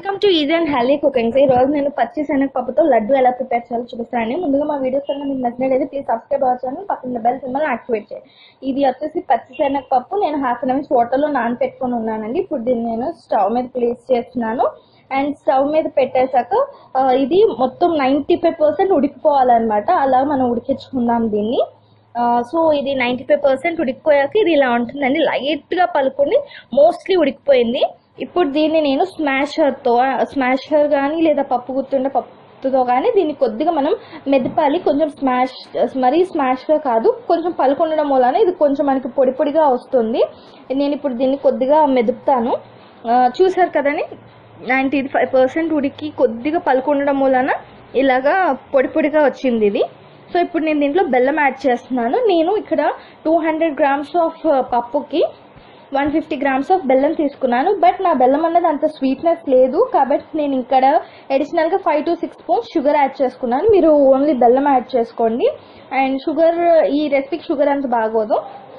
welcome to easy and healthy cookings ఈ రోజు నేను పచ్చి శనగపప్పుతో లడ్డు ఎలా ప్రిపేర్ చేయాలో చూపిస్తానండి ముందుగా మా వీడియోస్ కన్నా మీకు నచ్చినట్లయితే ప్లీజ్ సబ్స్క్రైబ్ అవ్వచ్చు పక్కన బెల్ సింబల్ యాక్టివేట్ చేయండి ఇది వచ్చేసి పచ్చి శనగపప్పు నేను హాఫ్ అన్ అవర్స్ వాటర్లో నానబెట్టుకొని ఉన్నానండి ఇప్పుడు దీన్ని నేను స్టవ్ మీద ప్లేస్ చేస్తున్నాను అండ్ స్టవ్ మీద పెట్టేశాక ఆ, ఇది మొత్తం నైంటీ ఫైవ్ పర్సెంట్ ఉడికిపోవాలన్నమాట అలా మనం ఉడికించుకుందాం దీన్ని సో ఇది నైంటీ ఫైవ్ పర్సెంట్ ఉడికిపోయాక ఇది ఇలా ఉంటుందండి లైట్గా పలుకొని మోస్ట్లీ ఉడికిపోయింది ఇప్పుడు దీన్ని నేను స్మాషర్తో స్మాషర్ కానీ లేదా పప్పు గుర్తుండే పప్పుతో కానీ దీన్ని కొద్దిగా మనం మెదపాలి కొంచెం స్మాష్ మరీ స్మాష్గా కాదు కొంచెం పలుకుండడం వలన ఇది కొంచెం మనకి పొడి పొడిగా వస్తుంది నేను ఇప్పుడు దీన్ని కొద్దిగా మెదుపుతాను ఆ, చూసారు కదండి నైంటీ ఫైవ్ పర్సెంట్ ఉడికి కొద్దిగా పలుకుండడం వలన ఇలాగా పొడి పొడిగా వచ్చింది ఇది సో ఇప్పుడు నేను దీంట్లో బెల్లం యాడ్ చేస్తున్నాను నేను ఇక్కడ టూ హండ్రెడ్ గ్రామ్స్ ఆఫ్ పప్పుకి వన్ ఫిఫ్టీ గ్రామ్స్ ఆఫ్ బెల్లం తీసుకున్నాను బట్ నా బెల్లం అన్నది అంత స్వీట్నెస్ లేదు కాబట్టి నేను ఇక్కడ అడిషనల్గా five to six spoons sugar add చేసుకున్నాను మీరు ఓన్లీ బెల్లం యాడ్ చేసుకోండి అండ్ షుగర్ ఈ రెసిపీకి షుగర్ అంత బాగోదు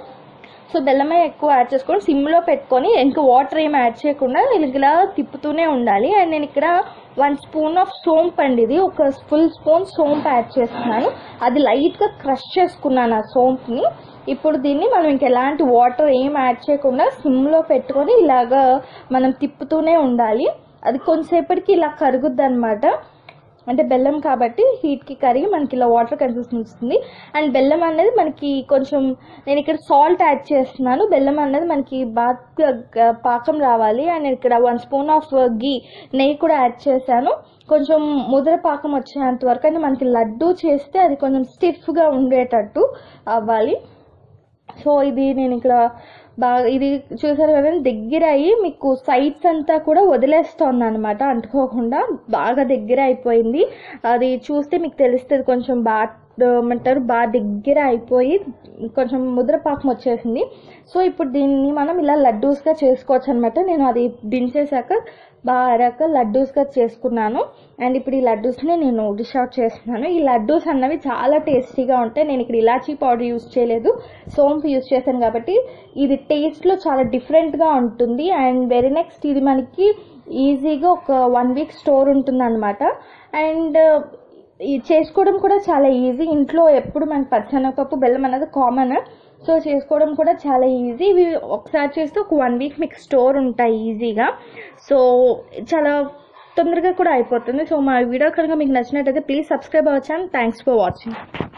సో బెల్లమే ఎక్కువ యాడ్ చేసుకొని సిమ్లో పెట్టుకొని ఇంకా వాటర్ ఏం యాడ్ చేయకుండా నేను ఇలా తిప్పుతూనే ఉండాలి అండ్ నేను ఇక్కడ వన్ స్పూన్ ఆఫ్ సోంప్ అండి ఇది ఒక ఫుల్ స్పూన్ సోంప్ యాడ్ చేస్తున్నాను అది లైట్గా క్రష్ చేసుకున్నాను ఆ సోంప్ని ఇప్పుడు దీన్ని మనం ఇంక ఎలాంటి వాటర్ ఏం యాడ్ చేయకుండా సిమ్లో పెట్టుకొని ఇలాగా మనం తిప్పుతూనే ఉండాలి అది కొంతసేపటికి ఇలా కరుగుద్ది అనమాట అంటే బెల్లం కాబట్టి హీట్కి కరిగి మనకి ఇలా వాటర్ కన్సిస్టెన్సీ వస్తుంది అండ్ బెల్లం అనేది మనకి కొంచెం నేను ఇక్కడ సాల్ట్ యాడ్ చేస్తున్నాను బెల్లం అనేది మనకి బాగా గ- పాకం రావాలి అండ్ నేను ఇక్కడ వన్ స్పూన్ ఆఫ్ గీ నెయ్యి కూడా యాడ్ చేశాను కొంచెం ముద్ర పాకం వచ్చేంత వరకు అంటే మనకి లడ్డు చేస్తే అది కొంచెం స్టిఫ్గా ఉండేటట్టు అవ్వాలి సో ఇది నేను ఇక్కడ బాగా ఇది చూసారు కదా దగ్గర అయ్యి మీకు సైడ్స్ అంతా కూడా వదిలేస్తోంది అనమాట అంటుకోకుండా బాగా దగ్గర అయిపోయింది అది చూస్తే మీకు తెలుస్తుంది కొంచెం బాగా ఏమంటారు బాగా దగ్గర అయిపోయి కొంచెం ముద్ర పాకం వచ్చేసింది సో ఇప్పుడు దీన్ని మనం ఇలా లడ్డూస్గా చేసుకోవచ్చు అనమాట నేను అది దించేసాక బాగా అరాక లడ్డూస్గా చేసుకున్నాను అండ్ ఇప్పుడు ఈ లడ్డూస్ని నేను డిష్ అవుట్ చేస్తున్నాను ఈ లడ్డూస్ అన్నవి చాలా టేస్టీగా ఉంటాయి నేను ఇక్కడ ఇలాచీ పౌడర్ యూస్ చేయలేదు సోంపు యూస్ చేశాను కాబట్టి ఇది టేస్ట్లో చాలా డిఫరెంట్గా ఉంటుంది అండ్ వెరీ నెక్స్ట్ ఇది మనకి ఈజీగా ఒక వన్ వీక్ స్టోర్ ఉంటుంది అనమాట అండ్ ఇది చేసుకోవడం కూడా చాలా ఈజీ ఇంట్లో ఎప్పుడు మనకి పచ్చనపప్పు బెల్లం అనేది కామన్ సో చేసుకోవడం కూడా చాలా ఈజీ ఇవి ఒకసారి చేస్తే ఒక వన్ వీక్ మీకు స్టోర్ ఉంటాయి ఈజీగా సో చాలా తొందరగా కూడా అయిపోతుంది సో మా వీడియో కనుక మీకు నచ్చినట్టయితే ప్లీజ్ సబ్స్క్రైబ్ అవ్వచ్చు అండ్ థ్యాంక్స్ ఫర్ వాచింగ్